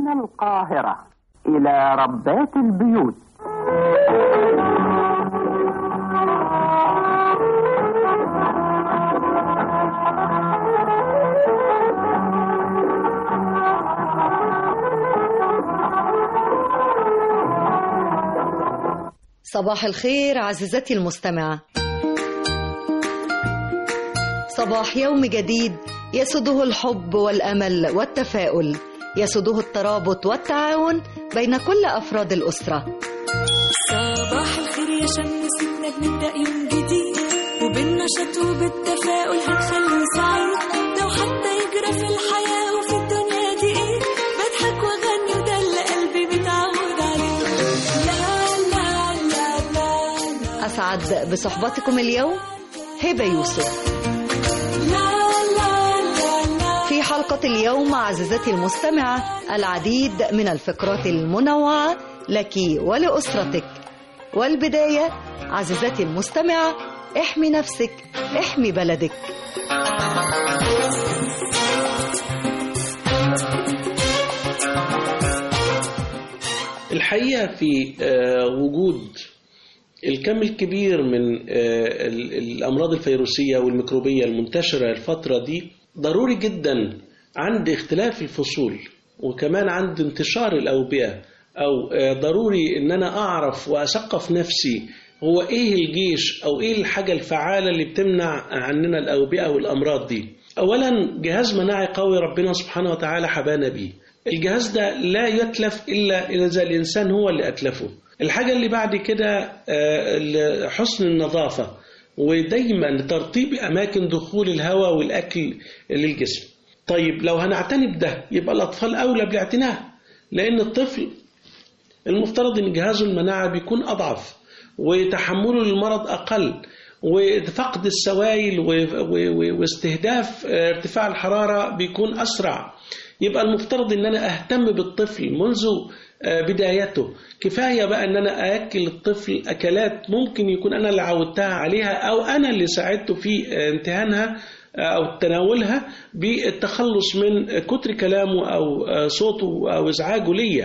من القاهرة إلى ربات البيوت صباح الخير عزيزتي المستمعة صباح يوم جديد يسده الحب والأمل والتفاؤل يسده الترابط والتعاون بين كل أفراد الأسرة صباح الخير يا شمسنا بنبدأ يوم جديد وبالنشاط وبالتفاؤل هنخليه سعيد لو حتى يجرى في الحياة وفي الدنيا دي ايه بضحك واغني وده اللي قلبي متعود عليه لا لا لا لا لا أسعد بصحبتكم اليوم هبة يوسف لا لا لا لا في حلقة اليوم عزيزتي المستمعة العديد من الفقرات المنوعة لك ولأسرتك والبداية عزيزتي المستمعة احمي نفسك احمي بلدك الحقيقة في آه، وجود الكم الكبير من آه، ال- الأمراض الفيروسية والميكروبية المنتشرة الفترة دي ضروري جدا عند اختلاف الفصول وكمان عند انتشار الأوبئة أو آه، ضروري إن أنا أعرف وأثقف نفسي هو إيه الجيش أو إيه الحاجة الفعالة اللي بتمنع عننا الأوبئة والأمراض دي أولا جهاز مناعي قوي ربنا سبحانه وتعالى حبانا بيه الجهاز ده لا يتلف إلا إذا الإنسان هو اللي أتلفه الحاجة اللي بعد كده آه، حسن النظافة ودايما ترطيب أماكن دخول الهواء والأكل للجسم طيب لو هنعتني بده يبقى الأطفال أولى بالاعتناء لأن الطفل المفترض ان جهازه المناعه بيكون اضعف وتحمله للمرض اقل وفقد السوائل و- و- و- واستهداف آه، ارتفاع الحراره بيكون اسرع يبقى المفترض ان انا اهتم بالطفل منذ آه، بدايته كفايه بقى ان انا اكل الطفل اكلات ممكن يكون انا اللي عودتها عليها او انا اللي ساعدته في آه، امتهانها أو تناولها بالتخلص من كتر كلامه أو صوته أو إزعاجه ليا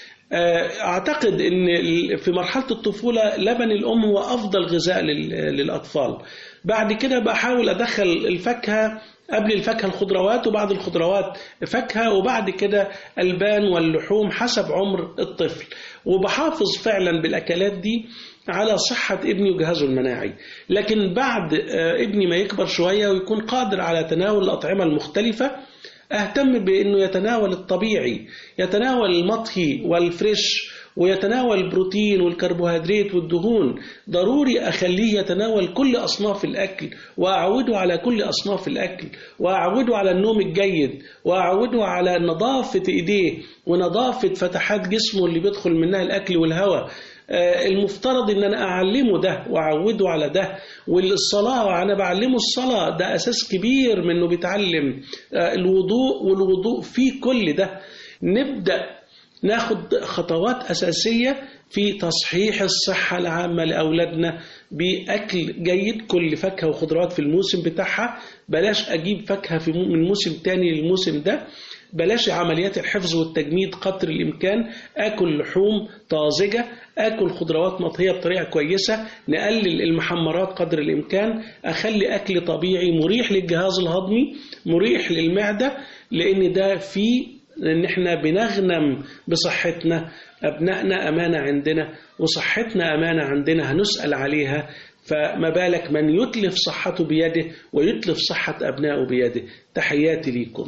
أعتقد أن في مرحلة الطفولة لبن الأم هو أفضل غذاء لل- للأطفال بعد كده بحاول أدخل الفاكهة قبل الفاكهة الخضروات وبعد الخضروات فاكهة وبعد كده البان واللحوم حسب عمر الطفل وبحافظ فعلا بالأكلات دي على صحة ابني وجهازه المناعي لكن بعد آه، ابني ما يكبر شوية ويكون قادر على تناول الأطعمة المختلفة أهتم بأنه يتناول الطبيعي يتناول المطهي والفريش ويتناول البروتين والكربوهيدرات والدهون ضروري أخليه يتناول كل أصناف الأكل وأعوده على كل أصناف الأكل وأعوده على النوم الجيد وأعوده على نظافة إيديه ونظافة فتحات جسمه اللي بيدخل منها الأكل والهواء آه، المفترض ان انا اعلمه ده واعوده على ده والصلاه انا بعلمه الصلاه ده اساس كبير من انه بيتعلم آه، الوضوء والوضوء فيه كل ده نبدا ناخد خطوات اساسيه في تصحيح الصحه العامه لاولادنا باكل جيد كل فاكهه وخضروات في الموسم بتاعها بلاش اجيب فاكهه في مو- من موسم تاني للموسم ده بلاش عمليات الحفظ والتجميد قدر الإمكان آكل لحوم طازجة آكل خضروات مطهية بطريقة كويسة نقلل المحمرات قدر الإمكان أخلي أكل طبيعي مريح للجهاز الهضمي مريح للمعدة لأن ده فيه ان احنا بنغنم بصحتنا ابنائنا امانه عندنا وصحتنا امانه عندنا هنسال عليها فما بالك من يتلف صحته بيده ويتلف صحه ابنائه بيده تحياتي ليكم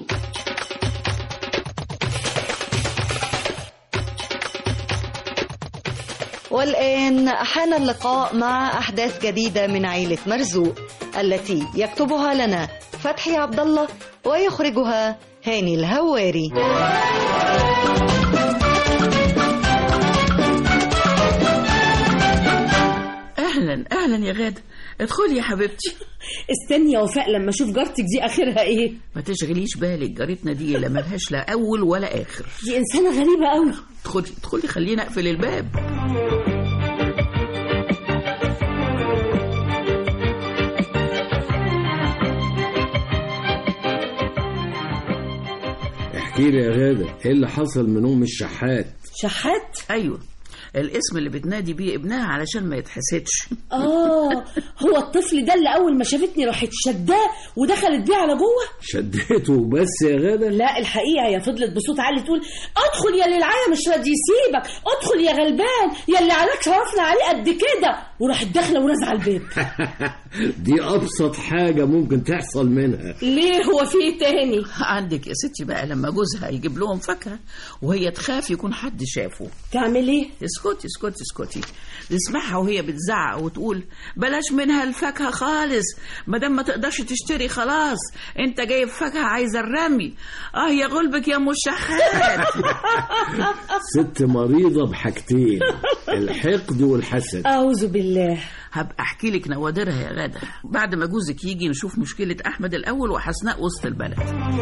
والآن حان اللقاء مع أحداث جديدة من عيلة مرزوق التي يكتبها لنا فتحي عبد الله ويخرجها هاني الهواري اهلا اهلا يا غاده ادخلي يا حبيبتي استني يا وفاء لما اشوف جارتك دي اخرها ايه ما تشغليش بالك جارتنا دي لا ملهاش لا اول ولا اخر دي انسانه غريبه قوي ادخلي ادخلي خلينا اقفل الباب احكي لي يا غادة ايه اللي حصل من ام الشحات شحات ايوه الاسم اللي بتنادي بيه ابنها علشان ما يتحسدش اه هو الطفل ده اللي اول ما شافتني راحت شداه ودخلت بيه على جوه شديته بس يا غادة لا الحقيقه هي فضلت بصوت عالي تقول ادخل يا اللي العيا مش راضي يسيبك ادخل يا غلبان يا اللي عليك صرفنا عليه قد كده وراحت داخله ورازعه الباب دي ابسط حاجة ممكن تحصل منها ليه هو في ايه تاني عندك يا ستي بقى لما جوزها يجيب لهم فاكهه وهي تخاف يكون حد شافه تعمل ايه اسكتي اسكتي اسكتي نسمعها وهي بتزعق وتقول بلاش منها الفاكهه خالص ما دام ما تقدرش تشتري خلاص انت جايب فاكهه عايزه الرمي اه يا غلبك يا ام الشحات ست مريضة بحاجتين الحقد والحسد اعوذ بالله هبقى احكي لك نوادرها يا غاده بعد ما جوزك يجي نشوف مشكله احمد الاول وحسناء وسط البلد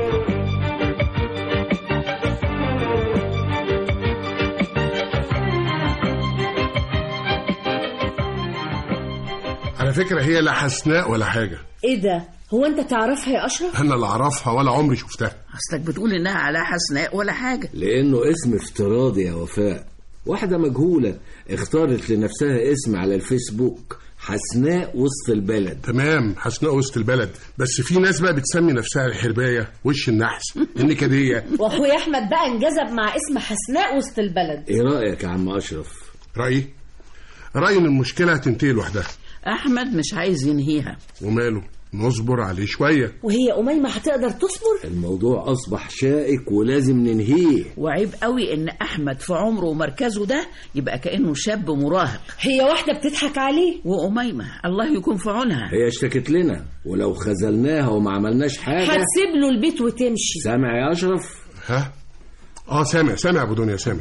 على فكرة هي لا حسناء ولا حاجة ايه ده هو انت تعرفها يا اشرف أنا لا أعرفها ولا عمري شفتها اصلك بتقول انها على حسناء ولا حاجه لانه اسم افتراضي يا وفاء واحدة مجهولة اختارت لنفسها اسم على الفيسبوك حسناء وسط البلد تمام حسناء وسط البلد بس في ناس بقى بتسمي نفسها الحرباية وش النحس النكدية واخويا احمد بقى انجذب مع اسم حسناء وسط البلد ايه رأيك يا عم اشرف رأيي رأيي إن المشكلة هتنتهي لوحدها احمد مش عايز ينهيها وماله نصبر عليه شوية وهي أميمة هتقدر تصبر الموضوع اصبح شائك ولازم ننهيه وعيب قوي ان احمد في عمره ومركزه ده يبقى كانه شاب مراهق هي واحدة بتضحك عليه واميمه الله يكون في عونها هي اشتكت لنا ولو خذلناها وما عملناش حاجة هتسيب له البيت وتمشي سامع يا اشرف ها اه سامع سامع يا ابو دنيا سامع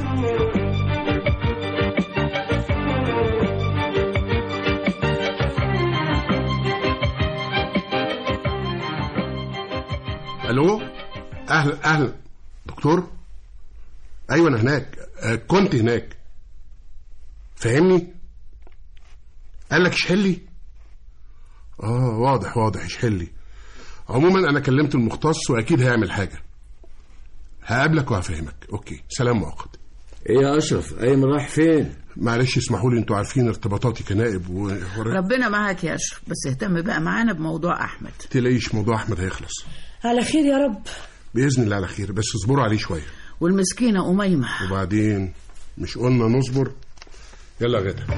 الو اهلا اهلا دكتور ايوه انا هناك آه، كنت هناك فاهمني قال لك اشحلي اه واضح واضح اشحلي عموما انا كلمت المختص واكيد هيعمل حاجه هقابلك وهفهمك اوكي سلام مؤقت ايه يا اشرف قايم رايح فين معلش اسمحوا لي انتوا عارفين ارتباطاتي كنائب و... و... ربنا معاك يا اشرف بس اهتم بقى معانا بموضوع احمد تلاقيش موضوع احمد هيخلص على خير يا رب باذن الله على خير بس اصبروا عليه شويه والمسكينه اميمه وبعدين مش قلنا نصبر يلا يا غدا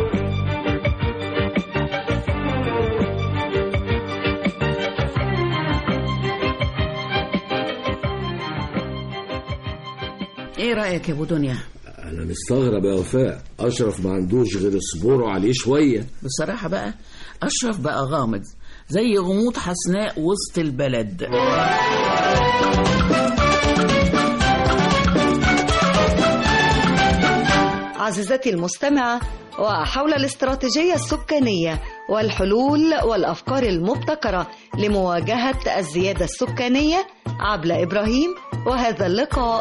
ايه رايك يا ابو دنيا انا مستغرب يا وفاء اشرف ما عندوش غير اصبروا عليه شوية بصراحه بقى اشرف بقى غامض زي غموض حسناء وسط البلد عزيزتي المستمعة وحول الاستراتيجية السكانية والحلول والأفكار المبتكرة لمواجهة الزيادة السكانية عبلة إبراهيم وهذا اللقاء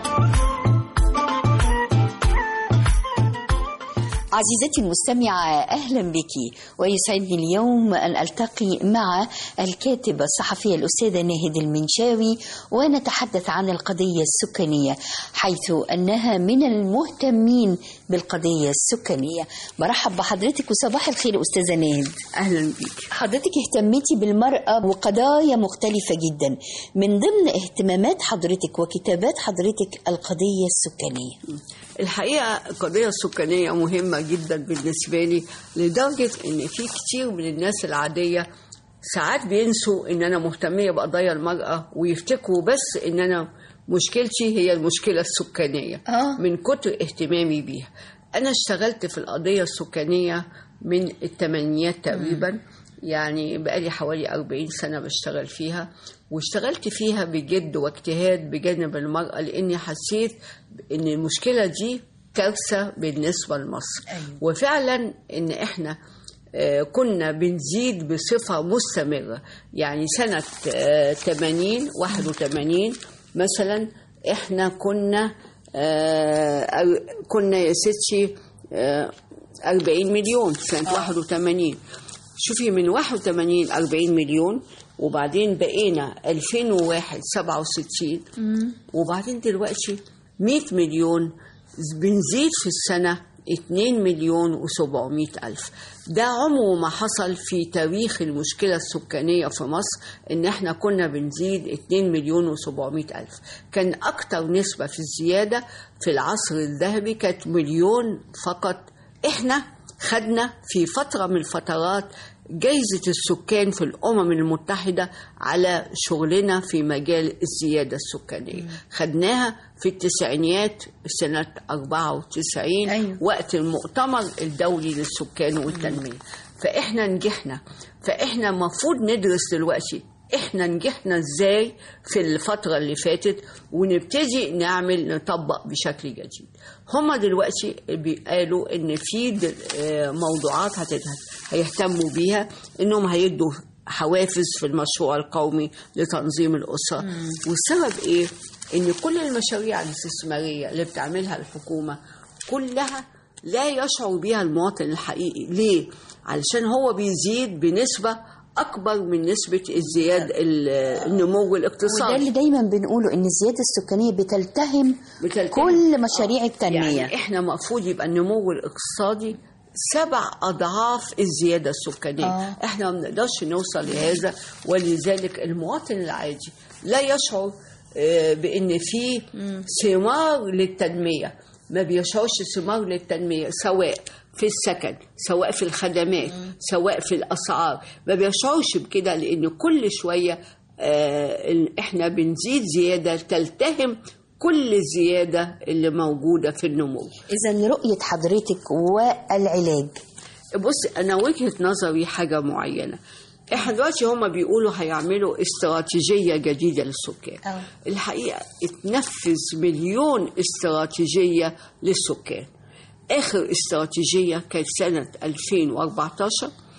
عزيزتي المستمعة أهلا بك ويسعدني اليوم أن ألتقي مع الكاتبة الصحفية الأستاذة ناهد المنشاوي ونتحدث عن القضية السكانية حيث أنها من المهتمين بالقضية السكانية برحب بحضرتك وصباح الخير أستاذة ناهد أهلا بك حضرتك اهتميتي بالمرأة وقضايا مختلفة جدا من ضمن اهتمامات حضرتك وكتابات حضرتك القضية السكانية الحقيقة القضية السكانية مهمة جدا بالنسبة لي لدرجة إن في كتير من الناس العادية ساعات بينسوا إن أنا مهتمية بقضايا المرأة ويفتكروا بس إن أنا مشكلتي هي المشكلة السكانية آه. من كتر اهتمامي بيها أنا اشتغلت في القضية السكانية من الثمانينات تقريبا يعني بقالي حوالي 40 سنة بشتغل فيها واشتغلت فيها بجد واجتهاد بجانب المرأة لأني حسيت إن المشكلة دي كارثة بالنسبة لمصر أيوة. وفعلا إن إحنا آه، كنا بنزيد بصفة مستمرة يعني سنة آه، 80 81 مثلا إحنا كنا آه، أر- كنا يا ستي آه، 40 مليون سنة 81 شوفي من 81 40 مليون وبعدين بقينا 2001 67 وبعدين دلوقتي 100 مليون بنزيد في السنة 2 مليون و700 ألف ده عمره ما حصل في تاريخ المشكلة السكانية في مصر إن إحنا كنا بنزيد 2 مليون و700 ألف كان أكتر نسبة في الزيادة في العصر الذهبي كانت مليون فقط إحنا خدنا في فترة من الفترات جايزة السكان في الأمم المتحدة على شغلنا في مجال الزيادة السكانية خدناها في التسعينيات سنة 94 أيوة. وقت المؤتمر الدولي للسكان والتنمية فإحنا نجحنا فإحنا مفروض ندرس دلوقتي احنا نجحنا ازاي في الفترة اللي فاتت ونبتدي نعمل نطبق بشكل جديد هما دلوقتي بيقالوا ان في دل- آه، موضوعات هتت- هيهتموا بيها انهم هيدوا حوافز في المشروع القومي لتنظيم الأسرة والسبب ايه ان كل المشاريع الاستثمارية اللي بتعملها الحكومة كلها لا يشعر بها المواطن الحقيقي ليه علشان هو بيزيد بنسبة أكبر من نسبة الزياد ال- النمو وده الاقتصادي اللي دايما بنقوله ان الزياده السكانيه بتلتهم, بتلتهم. كل مشاريع التنميه يعني احنا المفروض يبقى النمو الاقتصادي سبع اضعاف الزياده السكانيه آه. احنا ما بنقدرش نوصل لهذا ولذلك المواطن العادي لا يشعر آه، بان في ثمار للتنميه ما بيشعرش ثمار للتنميه سواء في السكن سواء في الخدمات سواء في الاسعار ما بيشعرش بكده لان كل شويه آه، ال- احنا بنزيد زياده تلتهم كل الزياده اللي موجوده في النمو اذا رؤيه حضرتك والعلاج بص انا وجهه نظري حاجه معينه احنا دلوقتي هما بيقولوا هيعملوا استراتيجيه جديده للسكان آه. الحقيقه اتنفذ مليون استراتيجيه للسكان اخر استراتيجيه كانت سنه 2014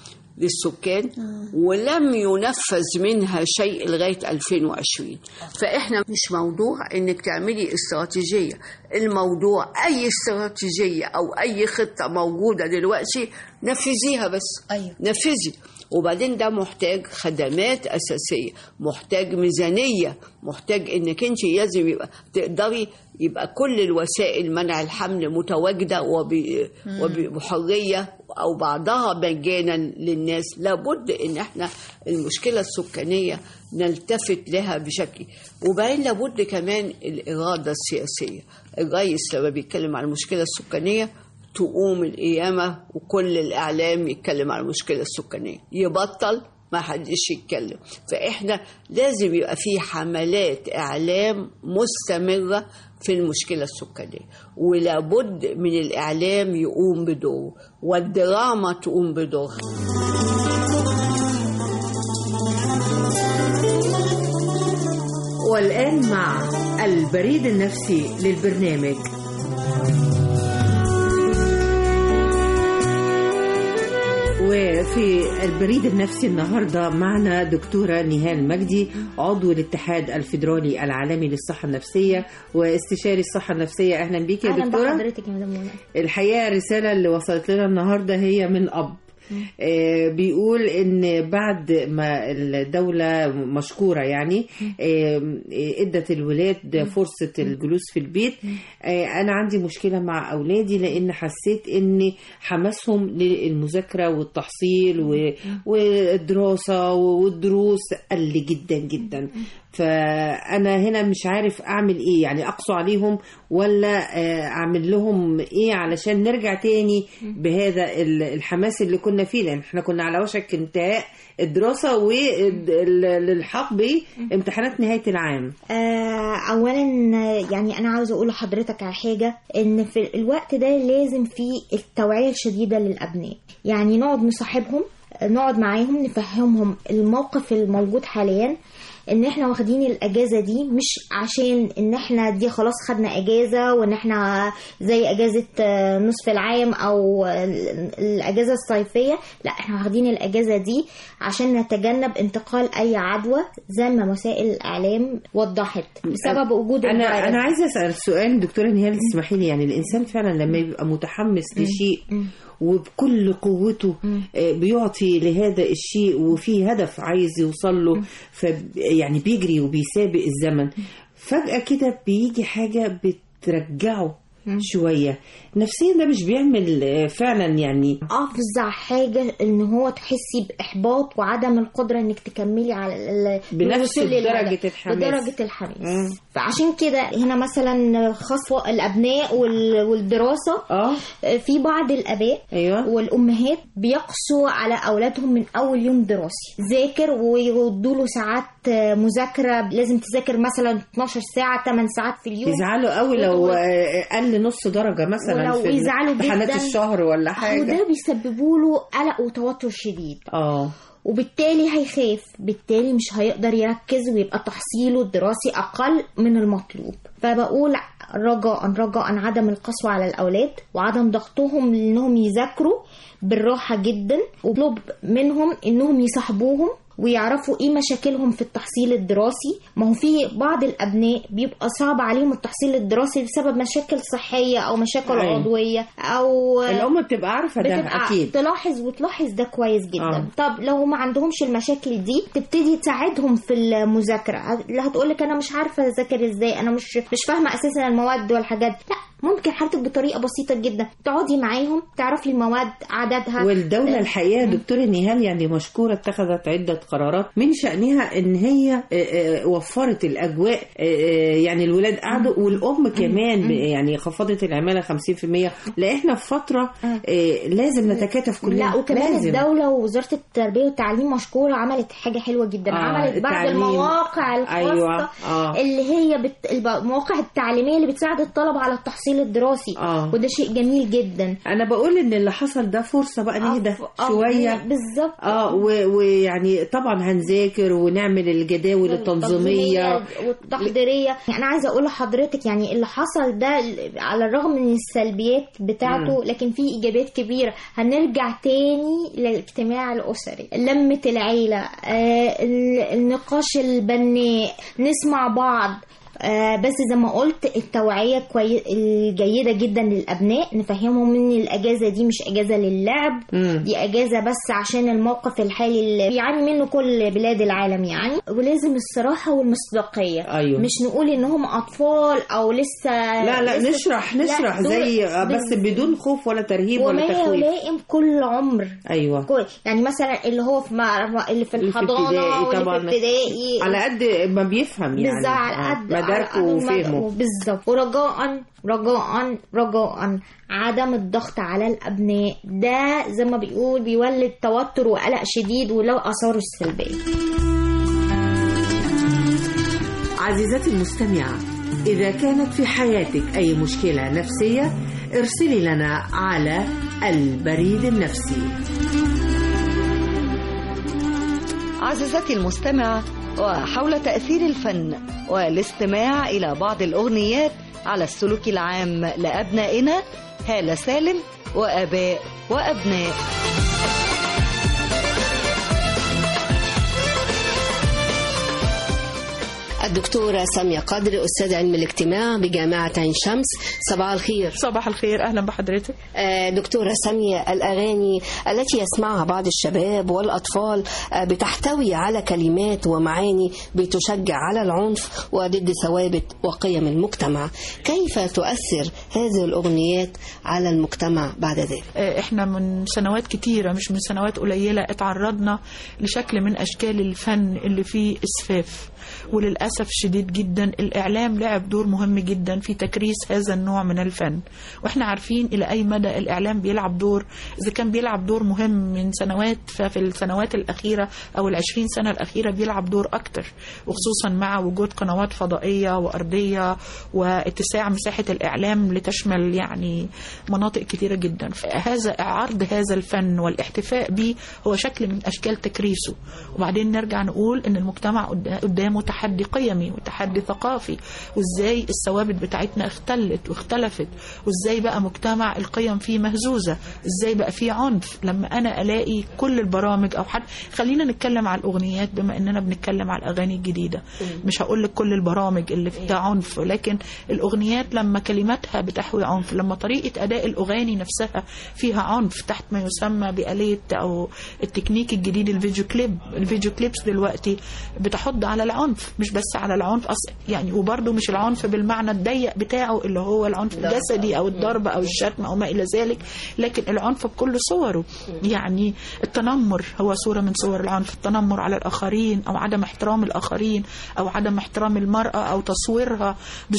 للسكان ولم ينفذ منها شيء لغايه 2020 فاحنا مش موضوع انك تعملي استراتيجيه الموضوع اي استراتيجيه او اي خطه موجوده دلوقتي نفذيها بس أيوة. نفذي وبعدين ده محتاج خدمات اساسيه محتاج ميزانيه محتاج انك انت لازم يبقى تقدري يبقى كل الوسائل منع الحمل متواجده وب- وبحريه او بعضها مجانا للناس لابد ان احنا المشكله السكانيه نلتفت لها بشكل وبعدين لابد كمان الاراده السياسيه الرئيس لما بيتكلم عن المشكله السكانيه تقوم القيامة وكل الإعلام يتكلم عن المشكلة السكانية يبطل ما حدش يتكلم فإحنا لازم يبقى في حملات إعلام مستمرة في المشكلة السكانية ولابد من الإعلام يقوم بدوره والدراما تقوم بدورها والآن مع البريد النفسي للبرنامج وفي البريد النفسي النهارده معنا دكتوره نهال مجدي عضو الاتحاد الفيدرالي العالمي للصحه النفسيه واستشاري الصحه النفسيه اهلا بيك يا اهلا دكتوره بحضرتك يا مدام منى الحقيقه الرساله اللي وصلت لنا النهارده هي من اب آه، بيقول ان بعد ما الدوله مشكوره يعني آه، ادت الولاد فرصه الجلوس في البيت آه، انا عندي مشكله مع اولادي لان حسيت ان حماسهم للمذاكره والتحصيل و- والدراسه والدروس قل جدا جدا فانا هنا مش عارف اعمل ايه يعني اقسو عليهم ولا آه، اعمل لهم ايه علشان نرجع تاني بهذا ال- الحماس اللي كنا فيه لان احنا كنا على وشك انتهاء الدراسه والالحاق بامتحانات نهايه العام آه، اولا آه، يعني انا عاوزه اقول لحضرتك على حاجه ان في الوقت ده لازم في التوعيه الشديده للابناء يعني نقعد نصاحبهم آه، نقعد معاهم نفهمهم الموقف الموجود حاليا ان احنا واخدين الاجازه دي مش عشان ان احنا دي خلاص خدنا اجازه وان احنا زي اجازه آه، نصف العام او آه، الاجازه الصيفيه لا احنا واخدين الاجازه دي عشان نتجنب انتقال اي عدوى زي ما وسائل الاعلام وضحت بسبب وجود انا الفيروس. انا عايزه اسال سؤال دكتوره نهال تسمحي لي يعني الانسان فعلا لما يبقى متحمس لشيء وبكل قوته آه، بيعطي لهذا الشيء وفي هدف عايز يوصل له ف يعني بيجري وبيسابق الزمن فجأة كده بيجي حاجة بترجعه شوية نفسيا ده مش بيعمل آه، فعلا يعني افظع حاجه ان هو تحسي باحباط وعدم القدره انك تكملي على ال- بنفس الوصول للهدف. درجة الحماس. بدرجه الحماس مم. فعشان كده هنا مثلا خاصة الابناء وال- والدراسه اه في بعض الاباء ايوه والامهات بيقسوا على اولادهم من اول يوم دراسي ذاكر ويردوا له ساعات مذاكره لازم تذاكر مثلا 12 ساعه 8 ساعات في اليوم يزعلوا قوي لو وتقول- آه، قل نص درجة مثلا ولو في يزعلوا امتحانات جداً. الشهر ولا حاجة وده بيسببوا له قلق وتوتر شديد اه وبالتالي هيخاف بالتالي مش هيقدر يركز ويبقى تحصيله الدراسي أقل من المطلوب فبقول رجاء رجاء عدم القسوة على الأولاد وعدم ضغطهم إنهم يذاكروا بالراحة جدا وطلب منهم إنهم يصاحبوهم ويعرفوا ايه مشاكلهم في التحصيل الدراسي ما هو في بعض الابناء بيبقى صعب عليهم التحصيل الدراسي بسبب مشاكل صحيه او مشاكل أيوة. عضويه او الأم بتبقى عارفة ده بتبقى أكيد تلاحظ وتلاحظ ده كويس جدا آه. آه. طب لو ما عندهمش المشاكل دي تبتدي تساعدهم في المذاكره اللي هتقول لك انا مش عارفه اذاكر ازاي انا مش مش فاهمه اساسا المواد والحاجات لا ممكن حضرتك بطريقه بسيطه جدا تقعدي معاهم تعرفي المواد عددها والدولة الحقيقة دكتور نهال يعني مشكورة اتخذت عدة قرارات من شأنها ان هي آه، آه، وفرت الأجواء آه، آه، يعني الولاد قعدوا والأم كمان ب- يعني خفضت العمالة 50% لا احنا في فترة آه، لازم نتكاتف كلنا لا وكمان لازم. الدولة ووزارة التربية والتعليم مشكورة عملت حاجة حلوة جدا آه، آه عملت بعض التعليم. المواقع الخاصة أيوة، آه. اللي هي بت... المواقع التعليمية اللي بتساعد الطلبة على التحصيل الدراسي آه. وده شيء جميل جدا انا بقول ان اللي حصل ده فرصة بقى نهدى آه، شوية بالظبط اه و- ويعني طبعا هنذاكر ونعمل الجداول التنظيمية والتحضيرية يعني أنا عايزة أقول لحضرتك يعني اللي حصل ده على الرغم من السلبيات بتاعته مم. لكن فيه إيجابيات كبيرة هنرجع تاني للاجتماع الأسري لمة العيلة آه ال- النقاش البناء نسمع بعض آه بس زي ما قلت التوعية كوي... الجيدة جدا للأبناء نفهمهم إن الأجازة دي مش أجازة للعب مم. دي أجازة بس عشان الموقف الحالي اللي بيعاني منه كل بلاد العالم يعني ولازم الصراحة والمصداقية أيوة. مش نقول إن هم أطفال أو لسه لا لا لسه نشرح نشرح لا، زي دول- بس بدون خوف ولا ترهيب وما ولا تخويف يلائم كل عمر ايوه كل يعني مثلا اللي هو في مع... اللي في اللي في الحضانة ابتدائي واللي في طبعا ابتدائي على قد ما بيفهم يعني بالظبط على آه، قد مداركه على قد ما- وفهمه بالظبط ورجاء رجاء رجاء عدم الضغط على الابناء ده زي ما بيقول بيولد توتر وقلق شديد وله اثاره السلبيه عزيزتي المستمعة إذا كانت في حياتك أي مشكلة نفسية ارسلي لنا على البريد النفسي عزيزتي المستمعة وحول تأثير الفن والاستماع إلى بعض الأغنيات على السلوك العام لأبنائنا هالة سالم وآباء وأبناء الدكتورة سامية قدر أستاذ علم الاجتماع بجامعة عين شمس صباح الخير صباح الخير أهلا بحضرتك آه، دكتورة سامية الأغاني التي يسمعها بعض الشباب والأطفال آه، بتحتوي على كلمات ومعاني بتشجع على العنف وضد ثوابت وقيم المجتمع كيف تؤثر هذه الأغنيات على المجتمع بعد ذلك؟ آه، احنا من سنوات كتيرة مش من سنوات قليلة اتعرضنا لشكل من أشكال الفن اللي فيه إسفاف وللأسف شديد جدا الإعلام لعب دور مهم جدا في تكريس هذا النوع من الفن وإحنا عارفين إلى أي مدى الإعلام بيلعب دور إذا كان بيلعب دور مهم من سنوات ففي السنوات الأخيرة أو العشرين سنة الأخيرة بيلعب دور أكتر وخصوصا مع وجود قنوات فضائية وأرضية واتساع مساحة الإعلام لتشمل يعني مناطق كتيرة جدا هذا عرض هذا الفن والاحتفاء به هو شكل من أشكال تكريسه وبعدين نرجع نقول إن المجتمع قد- قدامه تحدي قيمي قيمي وتحدي ثقافي وازاي الثوابت بتاعتنا اختلت واختلفت وازاي بقى مجتمع القيم فيه مهزوزة ازاي بقى فيه عنف لما انا الاقي كل البرامج او حد خلينا نتكلم على الاغنيات بما اننا بنتكلم على الاغاني الجديدة مش هقول لك كل البرامج اللي فيها عنف لكن الاغنيات لما كلماتها بتحوي عنف لما طريقة اداء الاغاني نفسها فيها عنف تحت ما يسمى بآلية او التكنيك الجديد الفيديو كليب الفيديو كليبس دلوقتي بتحض على العنف مش بس على العنف أص... يعني وبرضه مش العنف بالمعنى الضيق بتاعه اللي هو العنف الجسدي او الضرب او الشتم او ما الى ذلك لكن العنف بكل صوره يعني التنمر هو صوره من صور العنف التنمر على الاخرين او عدم احترام الاخرين او عدم احترام المراه او تصويرها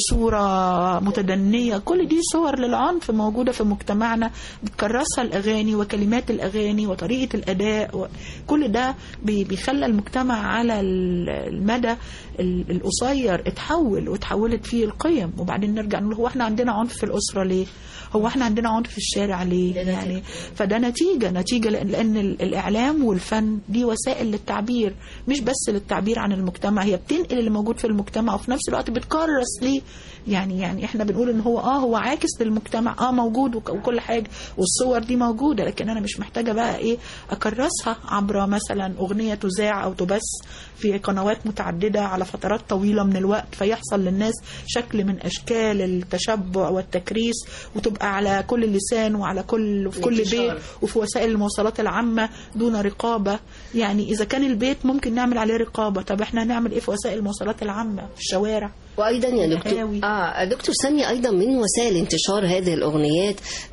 بصوره متدنيه كل دي صور للعنف موجوده في مجتمعنا بتكرسها الاغاني وكلمات الاغاني وطريقه الاداء كل ده بي- بيخلى المجتمع على ال- المدى ال- القصير اتحول وتحولت فيه القيم وبعدين نرجع نقول هو احنا عندنا عنف في الاسره ليه؟ هو احنا عندنا عنف في الشارع ليه؟ يعني فده نتيجه نتيجه لان, لأن ال- الاعلام والفن دي وسائل للتعبير مش بس للتعبير عن المجتمع هي بتنقل اللي موجود في المجتمع وفي نفس الوقت بتكرس ليه يعني يعني احنا بنقول ان هو اه هو عاكس للمجتمع اه موجود وك- وكل حاجه والصور دي موجوده لكن انا مش محتاجه بقى ايه اكرسها عبر مثلا اغنيه تذاع او تبث في قنوات متعدده على فترات طويله من الوقت فيحصل للناس شكل من اشكال التشبع والتكريس وتبقى على كل لسان وعلى كل في كل انتشار. بيت وفي وسائل المواصلات العامه دون رقابه يعني اذا كان البيت ممكن نعمل عليه رقابه طب احنا هنعمل ايه في وسائل المواصلات العامه في الشوارع وايضا يا دكتور اه دكتور سامي ايضا من وسائل انتشار هذه الاغنيات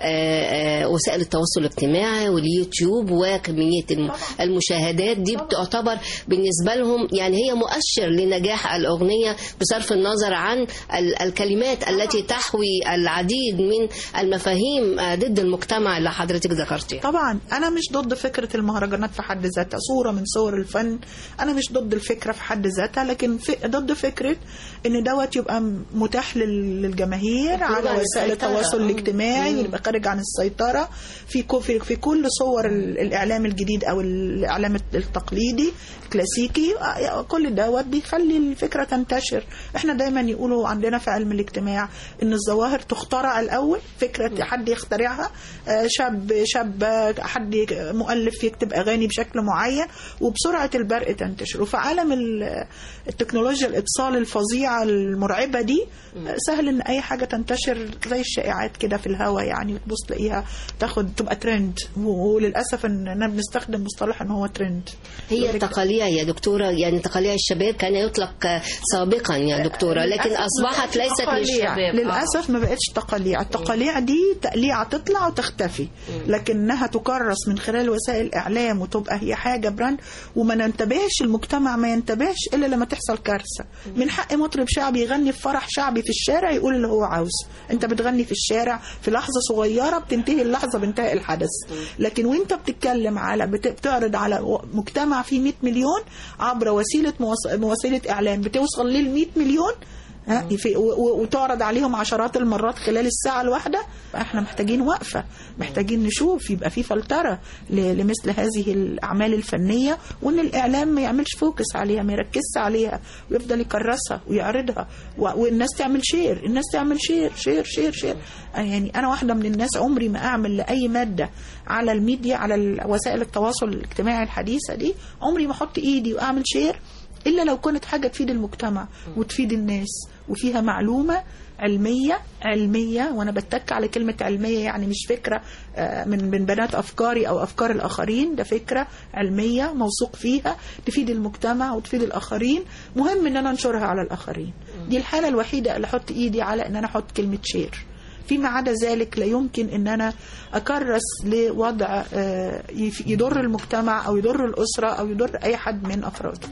آه آه وسائل التواصل الاجتماعي واليوتيوب وكميه الم- المشاهدات دي بتعتبر بالنسبه لهم يعني هي مؤشر لنجاح الاغنيه بصرف النظر عن ال- الكلمات التي تحوي العديد من المفاهيم آه ضد المجتمع اللي حضرتك ذكرتيها طبعا انا مش ضد فكره المهرجانات في حد ذاتها صوره من صور الفن انا مش ضد الفكره في حد ذاتها لكن في ضد فكره ان دوت يبقى م- متاح لل- للجماهير على عن وسائل السيطرة. التواصل آه. الاجتماعي مم. ويبقى خارج عن السيطره في كو- في في كل صور ال- الاعلام الجديد او الاعلام التقليدي الكلاسيكي آه، كل دوت بيخلي الفكره تنتشر احنا دايما يقولوا عندنا في علم الاجتماع ان الظواهر تخترع الاول فكره حد يخترعها آه، شاب شاب آه، حد يك- مؤلف يكتب اغاني بشكل معين وبسرعه البرق تنتشر وفي عالم ال- التكنولوجيا الاتصال الفظيعه المرعبه دي آه، سهل ان اي حاجه تنتشر زي الشائعات كده في الهواء يعني تبص تلاقيها تاخد تبقى ترند و- وللاسف اننا بنستخدم مصطلح ان هو ترند هي تقاليع يا دكتورة يعني تقاليع الشباب كان يطلق آه، سابقا يا دكتورة لكن للأسف ما أصبحت بقتش ليست تقاليع. للشباب للاسف ما بقتش تقاليع التقاليع دي تقليعه تطلع وتختفي لكنها تكرس من خلال وسائل الاعلام وتبقى هي حاجه براند وما ننتبهش المجتمع ما ينتبهش الا لما تحصل كارثه من حق مطرب شعبي يغني في فرح شعبي في الشارع يقول اللي هو عاوز انت بتغني في الشارع في لحظه صغيره بتنتهي اللحظه بانتهاء الحدث لكن وانت بتتكلم على بت- بتعرض على و- مجتمع فيه 100 مليون عبر وسيله مواص- وسيله اعلام بتوصل لل 100 مليون ها في و- و- وتعرض عليهم عشرات المرات خلال الساعة الواحدة احنا محتاجين وقفة محتاجين نشوف يبقى في فلترة ل- لمثل هذه الأعمال الفنية وإن الإعلام ما يعملش فوكس عليها ما يركزش عليها ويفضل يكرسها ويعرضها و- والناس تعمل شير الناس تعمل شير شير شير شير يعني أنا واحدة من الناس عمري ما أعمل لأي مادة على الميديا على ال- وسائل التواصل الاجتماعي الحديثة دي عمري ما أحط إيدي وأعمل شير الا لو كانت حاجه تفيد المجتمع وتفيد الناس وفيها معلومه علميه علميه وانا بتك على كلمه علميه يعني مش فكره آه، من من بنات افكاري او افكار الاخرين ده فكره علميه موثوق فيها تفيد المجتمع وتفيد الاخرين مهم ان انا انشرها على الاخرين دي الحاله الوحيده اللي احط ايدي على ان انا احط كلمه شير فيما عدا ذلك لا يمكن ان انا اكرس لوضع آه، يف- يضر المجتمع او يضر الاسره او يضر اي حد من افراده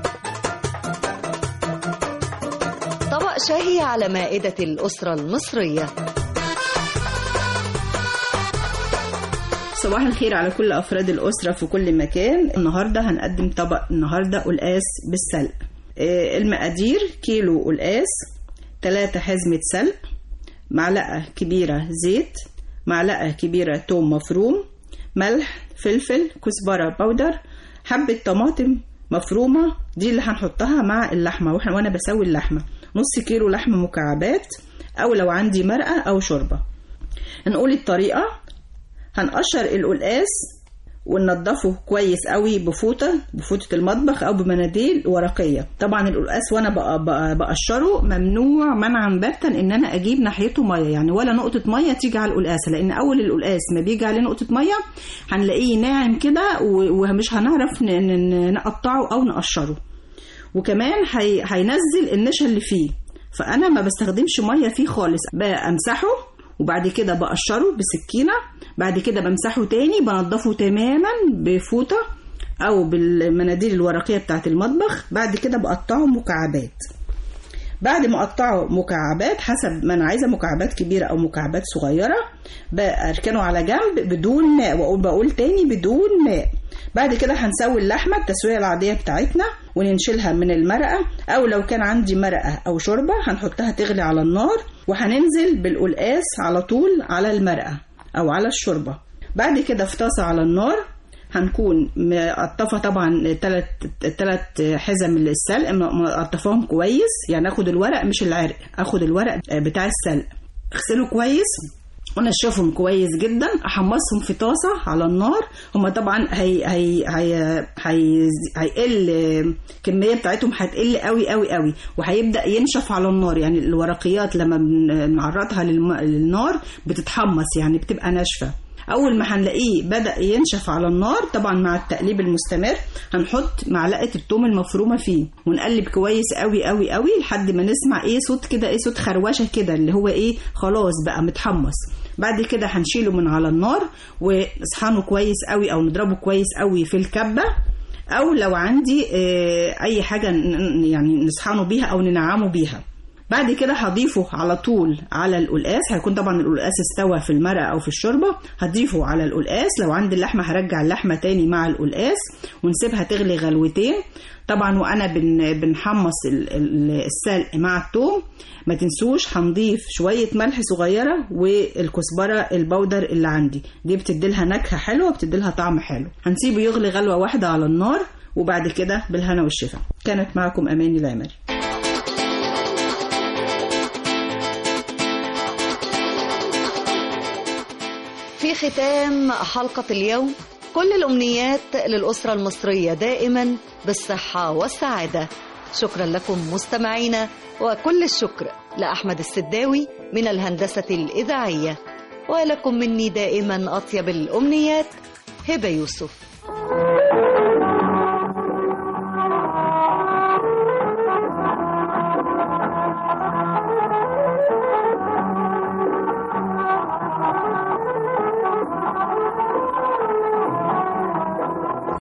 طبق شهي على مائدة الأسرة المصرية صباح الخير على كل أفراد الأسرة في كل مكان النهاردة هنقدم طبق النهاردة قلقاس بالسلق آه، المقادير كيلو قلقاس 3 حزمة سلق معلقة كبيرة زيت معلقة كبيرة توم مفروم ملح فلفل كزبرة بودر حبة طماطم مفرومة دي اللي هنحطها مع اللحمة واحنا وانا بسوي اللحمة نص كيلو لحمة مكعبات او لو عندي مرقة او شوربة نقول الطريقة هنقشر القلقاس وننضفه كويس قوي بفوطة بفوطة المطبخ أو بمناديل ورقية طبعا القلقاس وأنا بق- بق- بقشره ممنوع منعا باتا إن أنا أجيب ناحيته مية يعني ولا نقطة مية تيجي على القلقاس لأن أول القلقاس ما بيجي عليه نقطة مية هنلاقيه ناعم كده و- ومش هنعرف ن- ن- نقطعه أو نقشره وكمان هي- هينزل النشا اللي فيه فانا ما بستخدمش ميه فيه خالص بمسحه وبعد كده بقشره بسكينه بعد كده بمسحه تاني بنضفه تماما بفوطه او بالمناديل الورقيه بتاعه المطبخ بعد كده بقطعه مكعبات بعد ما اقطعه مكعبات حسب ما انا عايزه مكعبات كبيره او مكعبات صغيره باركنه على جنب بدون ماء واقول بقول تاني بدون ماء بعد كده هنسوي اللحمه التسويه العاديه بتاعتنا وننشلها من المرقه او لو كان عندي مرقه او شوربه هنحطها تغلي على النار وهننزل بالقلقاس على طول على المرقه او على الشوربه بعد كده في طاسه على النار هنكون مقطفه طبعا ثلاث ثلاث حزم السلق مقطفاهم كويس يعني اخد الورق مش العرق اخد الورق بتاع السلق اغسله كويس ونشفهم كويس جدا احمصهم في طاسه على النار هما طبعا هي هي هي هي هيقل الكميه بتاعتهم هتقل قوي قوي قوي وهيبدا ينشف على النار يعني الورقيات لما بنعرضها للم- للنار بتتحمص يعني بتبقى ناشفه اول ما هنلاقيه بدا ينشف على النار طبعا مع التقليب المستمر هنحط معلقه الثوم المفرومه فيه ونقلب كويس قوي قوي قوي لحد ما نسمع ايه صوت كده ايه صوت خروشه كده اللي هو ايه خلاص بقى متحمص بعد كده هنشيله من على النار ونصحنه كويس قوي او نضربه كويس قوي في الكبه او لو عندي آه، اي حاجه ن- يعني نصحنه بيها او ننعمه بيها بعد كده هضيفه على طول على القلقاس هيكون طبعا القلقاس استوى في المرقه او في الشوربه هضيفه على القلقاس لو عندي اللحمه هرجع اللحمه تاني مع القلقاس ونسيبها تغلي غلوتين طبعا وانا بن بنحمص ال- ال- السلق مع الثوم ما تنسوش هنضيف شويه ملح صغيره والكزبره البودر اللي عندي دي بتديلها نكهه حلوه بتديلها طعم حلو هنسيبه يغلي غلوه واحده على النار وبعد كده بالهنا والشفا كانت معكم اماني العمري في ختام حلقة اليوم كل الأمنيات للأسرة المصرية دائما بالصحة والسعادة شكرا لكم مستمعينا وكل الشكر لأحمد السداوي من الهندسة الإذاعية ولكم مني دائما أطيب الأمنيات هبة يوسف